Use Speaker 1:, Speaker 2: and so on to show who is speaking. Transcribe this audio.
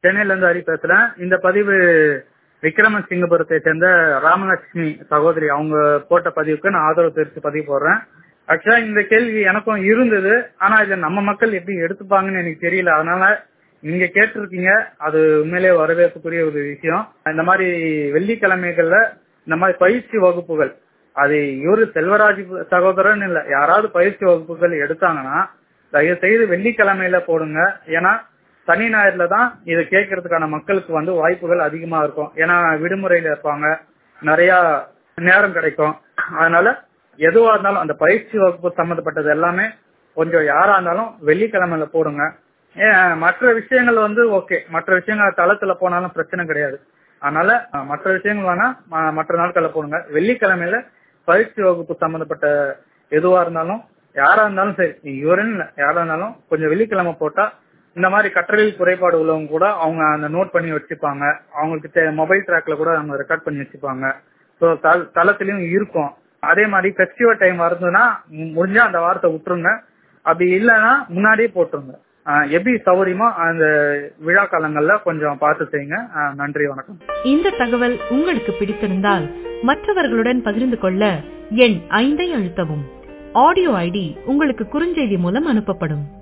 Speaker 1: சென்னையில இருந்து ஹரி பேசுறேன் இந்த பதிவு விக்ரமசிங்கபுரத்தை சேர்ந்த ராமலட்சுமி சகோதரி அவங்க போட்ட பதிவுக்கு நான் ஆதரவு தெரிவித்து பதிவு போடுறேன் ஆக்சுவலா இந்த கேள்வி எனக்கும் இருந்தது ஆனா இதை நம்ம மக்கள் எப்படி எடுத்துப்பாங்கன்னு எனக்கு தெரியல அதனால நீங்க கேட்டிருக்கீங்க அது உண்மையிலே வரவேற்புக்குரிய ஒரு விஷயம் இந்த மாதிரி வெள்ளிக்கிழமைகள்ல இந்த மாதிரி பயிற்சி வகுப்புகள் அது இவரு செல்வராஜ் சகோதரன் இல்ல யாராவது பயிற்சி வகுப்புகள் எடுத்தாங்கன்னா தயவு செய்து வெள்ளிக்கிழமையில போடுங்க ஏன்னா சனி ஞாயிறுல தான் இதை கேட்கறதுக்கான மக்களுக்கு வந்து வாய்ப்புகள் அதிகமா இருக்கும் ஏன்னா விடுமுறையில இருப்பாங்க நிறைய நேரம் கிடைக்கும் அதனால எதுவா இருந்தாலும் அந்த பயிற்சி வகுப்பு சம்பந்தப்பட்டது எல்லாமே கொஞ்சம் யாரா இருந்தாலும் வெள்ளிக்கிழமையில போடுங்க ஏன் மற்ற விஷயங்கள் வந்து ஓகே மற்ற விஷயங்கள் தளத்துல போனாலும் பிரச்சனை கிடையாது அதனால அஹ், மற்ற விஷயங்கள் வேணா ம- மற்ற நாட்கள்ல போடுங்க வெள்ளிக்கிழமையில பயிற்சி வகுப்பு சம்பந்தப்பட்ட எதுவா இருந்தாலும் யாரா இருந்தாலும் சரி இவருன்னு இல்ல, யாரா இருந்தாலும் கொஞ்சம் வெள்ளிக்கிழமை போட்டா இந்த மாதிரி கற்றலில் குறைபாடு உள்ளவங்க கூட அவங்க அந்த நோட் பண்ணி வச்சுப்பாங்க அவங்களுக்கு மொபைல் ட்ராக்ல கூட அவங்க ரெக்கார்ட் பண்ணி வச்சுப்பாங்க ஸோ தளத்திலயும் இருக்கும் அதே மாதிரி ஃபெஸ்டிவல் டைம் வருதுன்னா மு- முடிஞ்சா அந்த வாரத்தை விட்டுருங்க அப்படி இல்லைன்னா முன்னாடியே போட்டுருங்க ஆஹ் எப்படி சௌகரியமோ அந்த விழா காலங்கள்ல கொஞ்சம் பார்த்து செய்யுங்க ஆஹ் நன்றி வணக்கம்
Speaker 2: இந்த தகவல் உங்களுக்கு பிடித்திருந்தால் மற்றவர்களுடன் பகிர்ந்து கொள்ள எண் ஐந்தை அழுத்தவும் ஆடியோ ஐடி உங்களுக்கு குறுஞ்செய்தி மூலம் அனுப்பப்படும்